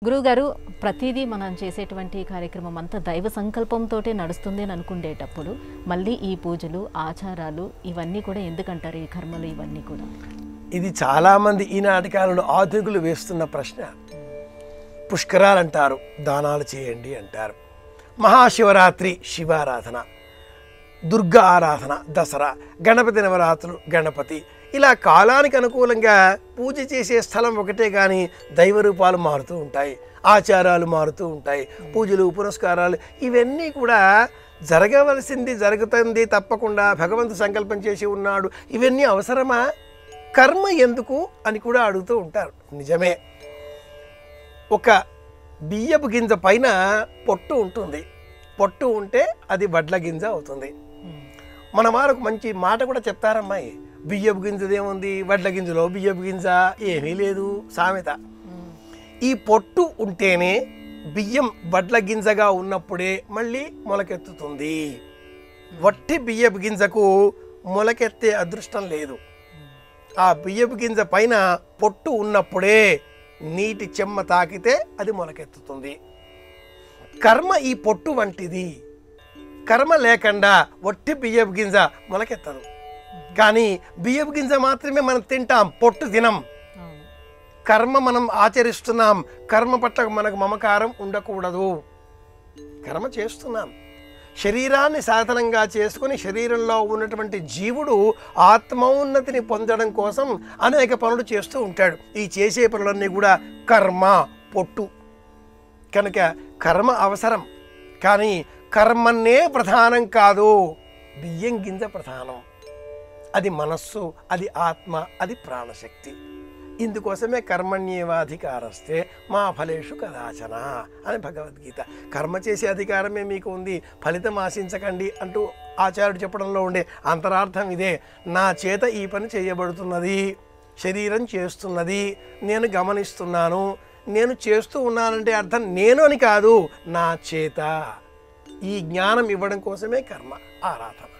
గురువుగారు ప్రతిదీ మనం చేసేటువంటి కార్యక్రమం అంతా దైవ సంకల్పంతో నడుస్తుంది అని అనుకునేటప్పుడు మళ్ళీ ఈ పూజలు ఆచారాలు ఇవన్నీ కూడా ఎందుకంటారు ఈ కర్మలు ఇవన్నీ కూడా ఇది చాలామంది ఈనాటి కాలంలో ఆధునికులు వేస్తున్న ప్రశ్న పుష్కరాలు అంటారు దానాలు చేయండి అంటారు మహాశివరాత్రి శివారాధన దుర్గా ఆరాధన దసరా గణపతి నవరాత్రులు గణపతి ఇలా కాలానికి అనుకూలంగా పూజ చేసే స్థలం ఒకటే కానీ దైవ రూపాలు మారుతూ ఉంటాయి ఆచారాలు మారుతూ ఉంటాయి పూజలు పురస్కారాలు ఇవన్నీ కూడా జరగవలసింది జరుగుతుంది తప్పకుండా భగవంతు సంకల్పం చేసి ఉన్నాడు ఇవన్నీ అవసరమా కర్మ ఎందుకు అని కూడా అడుగుతూ ఉంటారు నిజమే ఒక బియ్యపు గింజ పైన పొట్టు ఉంటుంది పొట్టు ఉంటే అది వడ్ల గింజ అవుతుంది మన వారికి మంచి మాట కూడా చెప్తారమ్మాయి బియ్యపు గింజదేముంది వడ్ల గింజలో బియ్యపు గింజ ఏమీ లేదు సామెత ఈ పొట్టు ఉంటేనే బియ్యం వడ్ల గింజగా ఉన్నప్పుడే మళ్ళీ మొలకెత్తుతుంది వట్టి బియ్యపు గింజకు మొలకెత్తే అదృష్టం లేదు ఆ బియ్యపు గింజ పైన పొట్టు ఉన్నప్పుడే నీటి చెమ్మ తాకితే అది మొలకెత్తుతుంది కర్మ ఈ పొట్టు వంటిది కర్మ లేకుండా ఒట్టి బియ్యపు గింజ మొలకెత్తదు కానీ బియ్యపు గింజ మాత్రమే మనం తింటాం పొట్టు తినం అవును కర్మ మనం ఆచరిస్తున్నాం కర్మ పట్ల మనకు మమకారం ఉండకూడదు కర్మ చేస్తున్నాం శరీరాన్ని సాధనంగా చేసుకుని శరీరంలో ఉన్నటువంటి జీవుడు ఆత్మోన్నతిని పొందడం కోసం అనేక పనులు చేస్తూ ఉంటాడు ఈ చేసే పనులన్నీ కూడా కర్మ పొట్టు కనుక కర్మ అవసరం కానీ కర్మన్నే ప్రధానం కాదు బియ్యం గింజ ప్రధానం అది మనస్సు అది ఆత్మ అది ప్రాణశక్తి ఇందుకోసమే కర్మణ్యేవాధికారస్తే మా ఫలేషు కదాచన అని భగవద్గీత కర్మ చేసే అధికారమే మీకు ఉంది ఫలితం ఆశించకండి అంటూ ఆచార్యుడు చెప్పడంలో ఉండే అంతరార్థం ఇదే నా చేత ఈ పని చేయబడుతున్నది శరీరం చేస్తున్నది నేను గమనిస్తున్నాను నేను చేస్తూ ఉన్నానంటే అర్థం నేను అని కాదు నా చేత ఈ జ్ఞానం ఇవ్వడం కోసమే కర్మ ఆరాధన